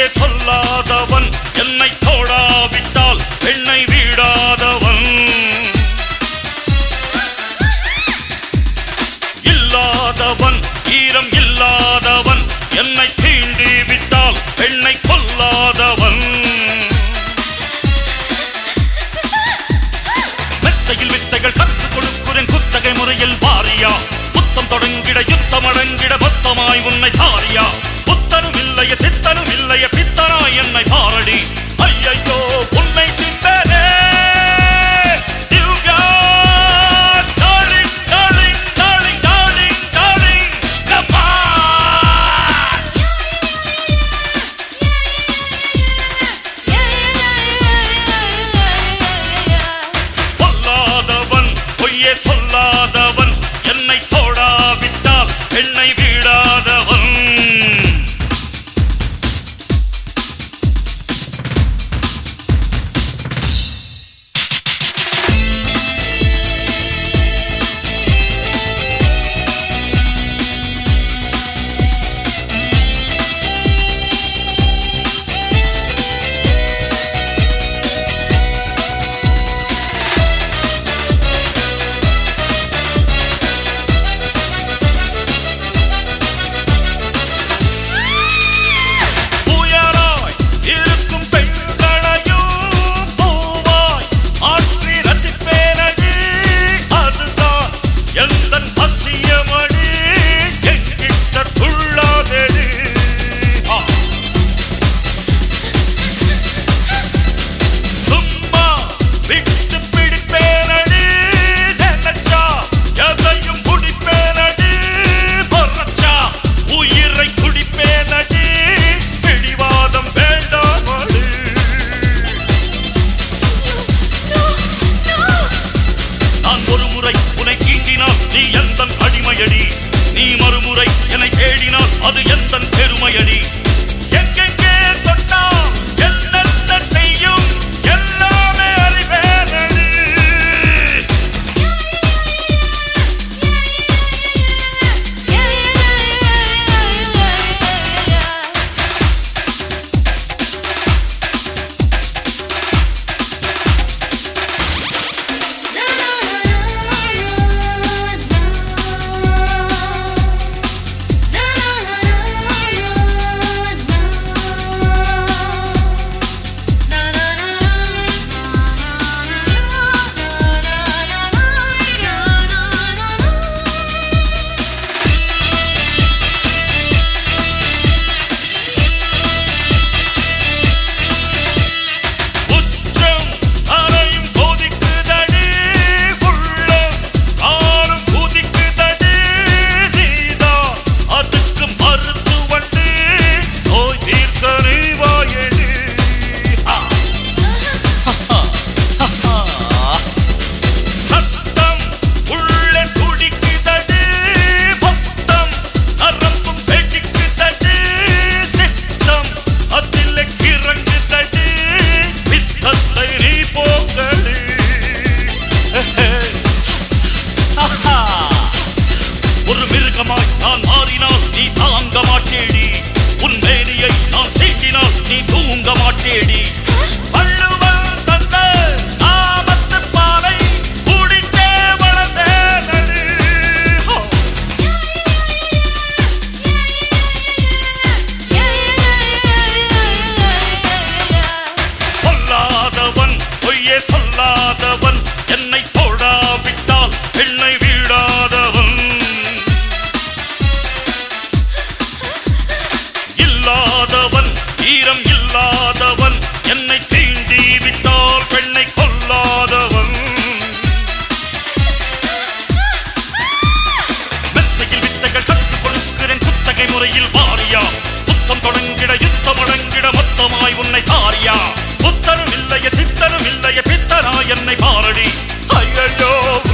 பொய்யே சொல்லாதவன் என்னை தோடாவிட்டால் பெண்ணை வீடாதவன் இல்லாதவன் ஈரம் இல்லாதவன் என்னை தீண்டி விட்டால் பெண்ணை கொல்லாதவன் மெத்தையில் வித்தைகள் கற்றுக் கொடுக்குறேன் குத்தகை முறையில் வாரியா புத்தம் தொடங்கிட யுத்தம் அடங்கிட மொத்தமாய் உன்னை தாரியா புத்தனும் இல்லைய சித்தனும் இல்லைய பித்தனாய் என்னை பாரடி ஐயையோ உன்னை திட்டனே Divya darling, darling, darling, darling, darling, come on. பொல்லாதவன் பொய்யே சொல்லாதவன் என்னை தோடாவிட்டால் என்னை வீடாதவன் புயலாய் இருக்கும் பெண்களையும் பூவாய் மாற்றி ரசிப்பேனடி அதுதான் எந்தன் பசியமடி எங்கிட்ட துள்ளாதடி ஆ. சும்மா விட்டு பிடிப்பேனடி நினைச்சா எதையும் குடிப்பேனடி பொறச்சா உயிரை குடிப்பேனடி பிடிவாதம் வேண்டாமடி நான் ஒரு முறை உன்னை கீண்டினால் நீ எந்த அடிமையடி நீ மறுமுறை என்னை தேடினால் அது எந்த பெருமையடி எங்கெங்கே தொட்டால் என்னென்ன செய்யும் எல்லாமே அறிவேனடி உச்சம் அறையும் கொதிக்குதடி உள்ளம் ஆளும் குதிக்குதடி நீதான் அதுக்கு மருத்துவண்டி நோய் தீர்க்க நீ வாயடி ஆ. ரத்தம் உள்ளே துடிக்குதடி மொத்தம் நரம்பும் வெடிக்குதடி சித்தம் அதிலே கிறங்குதடி பித்தத்தை நீ போக்கடி ஒரு மிருகமாய் நான் மாறினால் நீ தாங்க மாட்டேடி உன் மேனியை நான் சீட்டினால் நீ தூங்க மாட்டேடி வள்ளுவன் தந்த காமத்து பாலை குடித்தே வளர்ந்தேனடி. ஹோ. பொல்லாதவன் பொய்யே சொல்லாதவன் என்னை தோடாவிட்டால் பெண்ணை வீடாதவன் இல்லாதவன் ஈரம் இல்லாதவன் என்னை தீண்டி விட்டால் பெண்ணை கொல்லாதவன் மெத்தையில் வித்தைகள் கற்றுக் கொடுக்கிறேன் குத்தகை முறையில் வாரியா புத்தம் தொடங்கிட யுத்தம் அடங்கிட மொத்தமாய் உன்னை தாரியா புத்தனும் இல்லைய சித்தனும் இல்லைய பித்தனா என்னை பாரடி ஐயோ